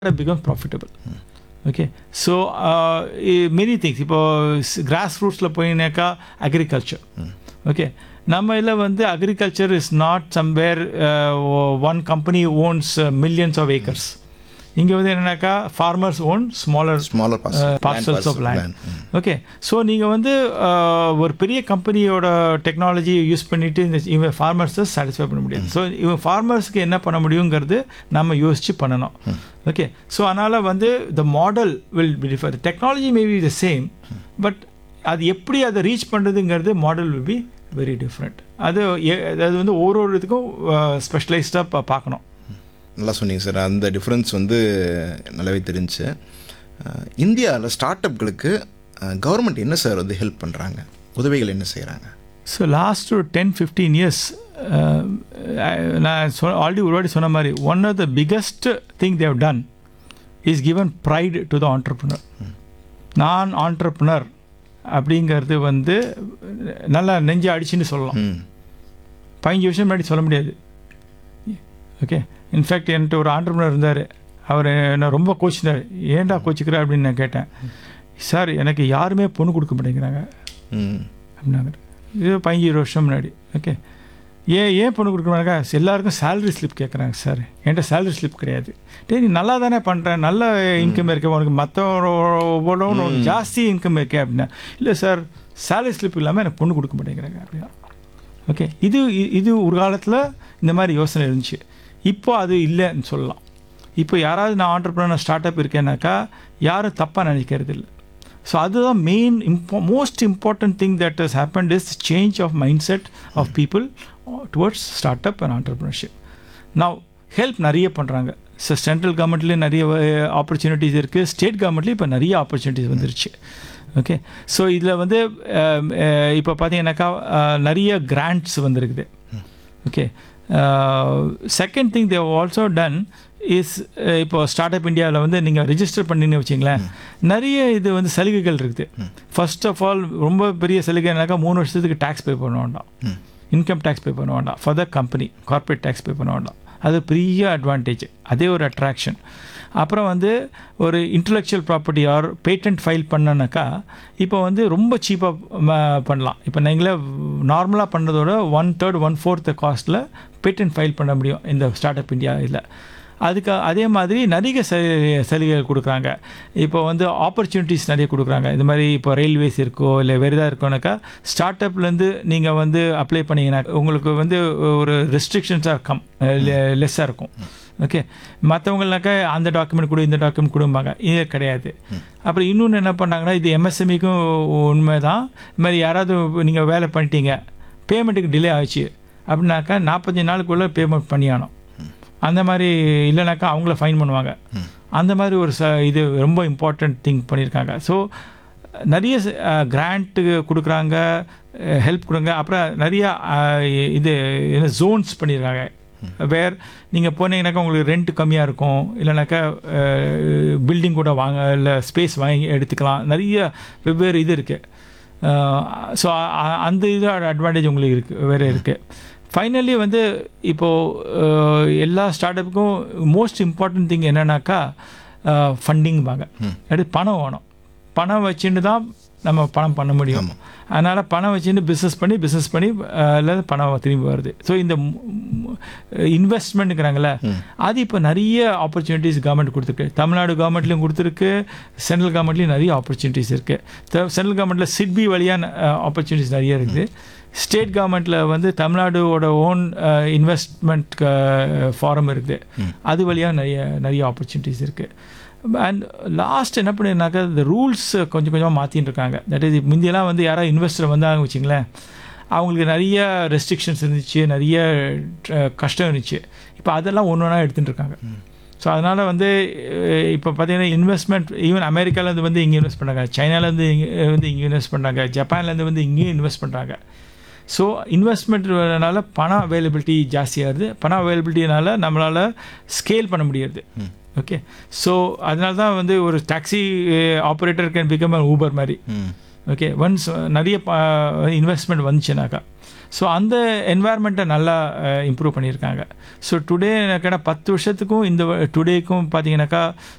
become profitable. Okay so many things இப்போ grass ரூட்ஸில் போயினாக்கா அக்ரிகல்ச்சர் ஓகே நம்ம இதில் வந்து agriculture is not somewhere one company owns millions of acres இங்கே வந்து என்னன்னாக்கா farmers own smaller Smaller parcels, land parcels of parcel, land land. ம். ஓகே ஸோ நீங்கள் வந்து அஹ், ஒரு பெரிய கம்பெனியோட டெக்னாலஜி யூஸ் பண்ணிட்டு இந்த இவன் ஃபார்மர்ஸை சாட்டிஸ்ஃபை பண்ண முடியாது ஸோ இவன் ஃபார்மர்ஸ்க்கு என்ன பண்ண முடியுங்கிறது நம்ம யோசிச்சு பண்ணணும் ஓகே ஸோ அதனால் வந்து the model will be differ technology may be the same but அது எப்படி அதை ரீச் பண்ணுறதுங்கிறது model will be very different அது எ- அது வந்து ஒரு ஒரு இதுக்கும் ஸ்பெஷலைஸ்டாக பார்க்கணும் நல்லா சொன்னீங்க சார் அந்த டிஃப்ரென்ஸ் வந்து நல்லாவே தெரிஞ்சுச்சு இந்தியாவில் ஸ்டார்ட் அப்களுக்கு கவர்மெண்ட் என்ன சார் வந்து ஹெல்ப் பண்ணுறாங்க உதவிகள் என்ன செய்கிறாங்க ஸோ லாஸ்ட் ஒரு டென் ஃபிஃப்டீன் இயர்ஸ் நான் சொ ஆல்ரெடி ஒரு வாட்டி சொன்ன மாதிரி one of the biggest thing they've done is given pride to the entrepreneur நான் ஆண்டர்ப்ரினர் அப்படிங்கிறது வந்து நல்லா நெஞ்சு அடிச்சுன்னு சொல்லலாம் ம் பதினஞ்சு வருஷம் முன்னாடி சொல்ல முடியாது ஓகே இன்ஃபேக்ட் என்கிட்ட ஒரு ஆண்டர்பனர் இருந்தார் அவர் என்ன ரொம்ப கோச்சினார் ஏன்டா கோச்சிக்கிற அப்படின்னு நான் கேட்டேன் சார் எனக்கு யாருமே பொண்ணு கொடுக்க மாட்டேங்கிறாங்க ம் அப்படின்னாங்க இது பதினஞ்சு இருபது வருஷம் முன்னாடி ஓகே ஏன் ஏன் பொண்ணு கொடுக்குறாங்க எல்லாருக்கும் சேலரி ஸ்லிப் கேட்குறாங்க சார் என்கிட்ட சேலரி ஸ்லிப் கிடையாது டேய் நீ நல்லா தானே பண்ணுறேன் நல்ல இன்கம் இருக்கே உனக்கு மற்றவரோட உனக்கு ஜாஸ்தி இன்கம் இருக்கே அப்படின்னா இல்லை சார் சேலரி ஸ்லிப் இல்லாமல் எனக்கு பொண்ணு கொடுக்க மாட்டேங்கிறாங்க அப்படின்னா ஓகே இது இ- இது ஒரு காலத்தில் இந்த மாதிரி யோசனை இருந்துச்சு இப்போ அது இல்லைன்னு சொல்லலாம் இப்போ யாராவது நான் ஆண்டர்பிரினர் ஸ்டார்ட் அப் இருக்கேனாக்கா யாரும் தப்பாக நினைக்கிறது இல்லை ஸோ அதுதான் மெயின் இம்போ most important thing that has happened is change of mindset of people towards startup and entrepreneurship now help நிறைய பண்ணுறாங்க ஸோ சென்ட்ரல் கவர்மெண்ட்லேயும் நிறைய ஆப்பர்ச்சுனிட்டிஸ் இருக்குது ஸ்டேட் கவர்மெண்ட்லேயும் இப்போ நிறைய ஆப்பர்ச்சுனிட்டிஸ் வந்துருச்சு ஓகே ஸோ இதில் வந்து அஹ், அஹ், இப்போ பார்த்தீங்கன்னாக்கா அஹ், நிறைய கிராண்ட்ஸ் வந்திருக்குது okay second thing they've also done is இப்போ ஸ்டார்ட் அப் இந்தியாவில் வந்து நீங்கள் ரிஜிஸ்டர் பண்ணின்னு வச்சிங்களேன் நிறைய இது வந்து சலுகைகள் இருக்குது ஃபர்ஸ்ட் ஆஃப் ஆல் ரொம்ப பெரிய சலுகைனாக்கா மூணு வருஷத்துக்கு டேக்ஸ் பே பண்ண வேண்டாம் ம். இன்கம் டேக்ஸ் பே பண்ண வேண்டாம் for the company corporate tax pay பண்ண வேண்டாம் அது பெரிய அட்வான்டேஜ் அதே ஒரு அட்ராக்ஷன் அப்புறம் வந்து ஒரு intellectual property or patent file பண்ணனாக்கா இப்போ வந்து ரொம்ப சீப்பாக பண்ணலாம் இப்போ நீங்களே நார்மலாக பண்ணதோட ஒன் தேர்ட் ஒன் ஃபோர்த் காஸ்ட்டில் பேட்டன்ட் ஃபைல் பண்ண முடியும் இந்த ஸ்டார்ட் அப் இந்தியா இதில் அதுக்கு அதே மாதிரி நிறைய ச- சலுகைகள் கொடுக்குறாங்க இப்போ வந்து ஆப்பர்ச்சுனிட்டிஸ் நிறைய கொடுக்குறாங்க இந்த மாதிரி இப்போ ரயில்வேஸ் இருக்கோ இல்லை வேறு எதாவது இருக்கோனாக்கா ஸ்டார்ட் அப்லேருந்து நீங்கள் வந்து அப்ளை பண்ணீங்கன்னா உங்களுக்கு வந்து ஒரு ரெஸ்ட்ரிக்ஷன்ஸாக இருக்கும் லெஸ்ஸாக இருக்கும் ஓகே மற்றவங்களாக்கா அந்த டாக்குமெண்ட் கொடு இந்த டாக்குமெண்ட் கொடும்பாங்க இது கிடையாது அப்புறம் இன்னொன்று என்ன பண்ணாங்கன்னா இது எம்எஸ்எம்இக்கும் உண்மை தான் இது மாதிரி யாராவது நீங்கள் வேலை பண்ணிட்டீங்க பேமெண்ட்டுக்கு டிலே ஆச்சு அப்படின்னாக்கா நாற்பத்தஞ்சு நாளுக்குள்ளே பேமெண்ட் பண்ணியானோம் அந்த மாதிரி இல்லைனாக்கா அவங்கள ஃபைன் பண்ணுவாங்க அந்த மாதிரி ஒரு ச இது ரொம்ப இம்பார்ட்டண்ட் திங் பண்ணியிருக்காங்க ஸோ நிறைய கிராண்ட்டு கொடுக்குறாங்க ஹெல்ப் கொடுங்க அப்புறம் நிறைய அஹ், இது என்ன ஜோன்ஸ் பண்ணியிருக்காங்க வேர் நீங்கள் போனீங்கன்னாக்கா உங்களுக்கு ரெண்ட் கம்மியாக இருக்கும் இல்லைனாக்கா பில்டிங் கூட வாங்க இல்லை ஸ்பேஸ் வாங்கி எடுத்துக்கலாம் நிறைய வெவ்வேறு இது இருக்குது ஸோ அந்த இது அட்வான்டேஜ் உங்களுக்கு இருக்குது வேறு இருக்குது ஃபைனலி வந்து இப்போது எல்லா ஸ்டார்ட் அப்புக்கும் மோஸ்ட் இம்பார்ட்டன்ட் திங் என்னன்னாக்கா ஃபண்டிங் வாங்க அது பணம் வேணும் பணம் வச்சுட்டு தான் நம்ம பணம் பண்ண முடியும் அதனால் பணம் வச்சுட்டு பிஸ்னஸ் பண்ணி பிஸ்னஸ் பண்ணி அஹ், இல்லை பணம் திரும்பி வருது ஸோ இந்த இன்வெஸ்ட்மெண்ட்டுங்கிறாங்களே அது இப்போ நிறைய ஆப்பர்ச்சுனிட்டிஸ் கவர்மெண்ட் கொடுத்துருக்கு தமிழ்நாடு கவர்மெண்ட்லையும் கொடுத்துருக்கு சென்ட்ரல் கவர்மெண்ட்லேயும் நிறைய ஆப்பர்ச்சுனிட்டிஸ் இருக்குது சென்ட்ரல் கவர்மெண்ட்டில் சிட்பி வழியான ஆப்பர்ச்சுனிட்டிஸ் நிறைய இருக்குது ஸ்டேட் கவர்மெண்ட்டில் வந்து தமிழ்நாடோட ஓன் இன்வெஸ்ட்மெண்ட் ஃபாரம் இருக்குது அது வழியாக நிறைய நிறைய ஆப்பர்ச்சுனிட்டிஸ் இருக்குது அண்ட் லாஸ்ட் என்ன பண்ணிருந்தாக்கா இந்த ரூல்ஸ் கொஞ்சம் கொஞ்சமாக மாற்றின்னு இருக்காங்க தட் இஸ் முந்தியெல்லாம் வந்து யாராவது இன்வெஸ்டர் வந்தாங்க வச்சுங்களேன் அவங்களுக்கு நிறைய ரெஸ்ட்ரிக்ஷன்ஸ் இருந்துச்சு நிறைய ட்ர- கஷ்டம் இருந்துச்சு இப்போ அதெல்லாம் ஒன்று ஒன்றா எடுத்துகிட்டு இருக்காங்க ஸோ அதனால் வந்து அஹ், இப்போ பார்த்தீங்கன்னா இன்வெஸ்ட்மெண்ட் ஈவன் அமெரிக்காலேருந்து வந்து இங்கே இன்வெஸ்ட் பண்ணுறாங்க சைனாலேருந்து இங்கே வந்து இங்கே இன்வெஸ்ட் பண்ணுறாங்க ஜப்பான்லேருந்து வந்து இங்கேயும் இன்வெஸ்ட் பண்ணுறாங்க ஸோ இன்வெஸ்ட்மெண்ட்னால பணம் அவைலபிலிட்டி ஜாஸ்தியாகுது பணம் அவைலபிலிட்டினால நம்மளால் ஸ்கேல் பண்ண முடியாது ஓகே ஸோ அதனால தான் வந்து ஒரு taxi operator can become Uber மாதிரி ம் ஓகே ஒன்ஸ் நிறைய இன்வெஸ்ட்மெண்ட் வந்துச்சுனாக்கா ஸோ அந்த என்வாயர்மெண்ட்டை நல்லா இம்ப்ரூவ் பண்ணியிருக்காங்க ஸோ டுடே கேட்டால் பத்து வருஷத்துக்கும் இந்த டுடேக்கும் பார்த்தீங்கன்னாக்கா